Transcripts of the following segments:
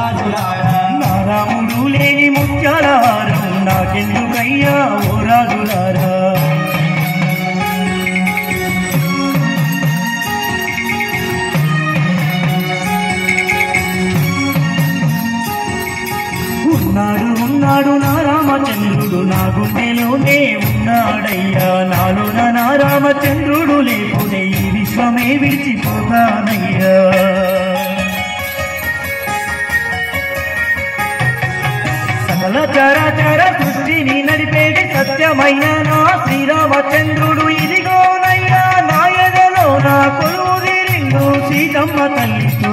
రాజులారా నా రాముడు లేని ముత్యాల హారం నాకెందుకయ్యా ఓ రాజులారా ఉన్నాడు ఉన్నాడు నా రామచంద్రుడు నా గుండెలోనే ఉన్నాడయ్యా నాలోన నా రామచంద్రుడు లేకునే ఈ విశ్వమే విడిచిపోతానయ్యా సకల చరాచర సృష్టిని నడిపేటి సత్యమైన నా శ్రీరామచంద్రుడు ఇదిగోనయ్యా నా ఎదలో నా కొలువు తీరిండు సీతమ్మ తల్లితో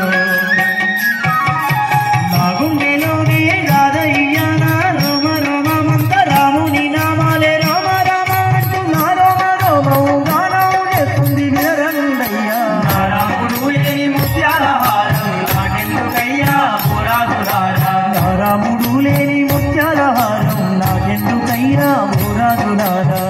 నా గుండెలోనే రాధయ్యా నా రామ రామంత రాముని నామాలే రామ రామ అంటూ నా రామ రామం గానం చేస్తుంది వినరండయ్యా నా రాముడు లేని ముత్యాల హారం నాకెందుకయ్యా ఓ రాజులారా నా రాముడు లేని ముత్యాల హారం నాకెందుకయ్యా ఓ రాజులారా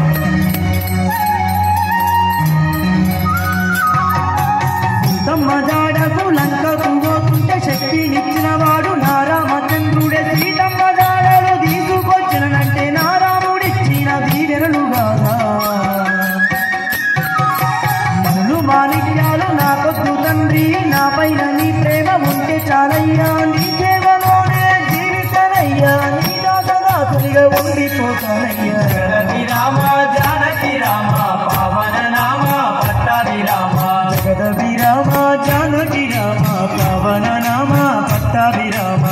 సీతమ్మ జాడకు లంకకు పోతుంటే శక్తినిచ్చిన వాడు నా రామచంద్రుడే సీతమ్మ జాడలు తీసుకొచ్చినంటే నా రాముడిచ్చిన దీవెనలు కాదా మనులు మాణిక్యాలు నాకొద్దు తండ్రి నా పైన నీ ప్రేమ ఉంటే చాలయ్యా నీ సేవలోనే జీవితానయ్యా నీ దాసదాసునిగా ఉండిపోతానయ్యా జగతి రామ జానకి రామ పవన నామ పట్టాభి రామ జగద విరామ జానకి రామ పవన నామ పట్టాభిరామ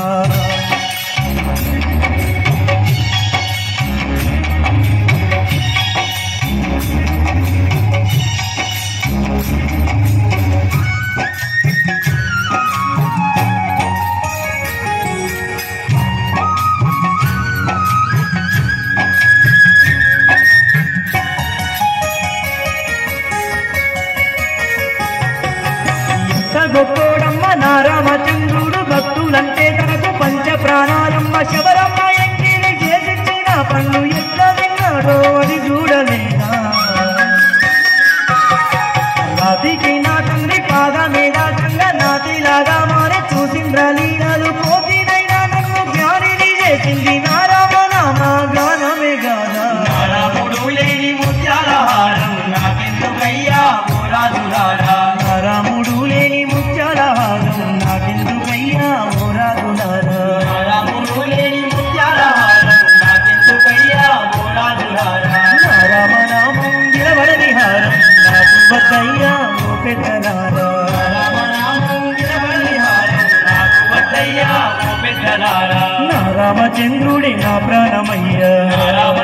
ఎంత గొప్పోడమ్మ నా రామచంద్రుడు భక్తులంటే తనకు పంచ ప్రాణాలమ్మ శబరమ్మ ఎంగిలి చేసిచ్చిన పన్ను ఎట్లా విన్నాడో అది చూడలేదా నాతికి నా తండ్రి పాదమే దాచంగా నాతిలాగా మారి చూసిండ్ర లీలలు పోతినైనా నన్ను జ్ఞానిని చేసింది నా రామ నామ గానమే గానా నా రాముడు లేని ముత్యాల హారం నాకెందుకయ్యా ఓ రాజులారా నా రాముడు లేని ముత్యాల హారం నాకెందుకయ్యా ఓ రాజులారా నా రాముడు లేని ముత్యాల హారం నాకెందుకయ్యా ఓ రాజులారా నా రామ నామం గిరవడని హారం నాకు వద్దయ్యా ఓ పెద్దలారా నా రామనామం గిరవల్లి హారం నాకు వద్దయ్యా ఓ పెద్దలారా నా రామచంద్రుడే నా ప్రాణమయ్యా నా రామ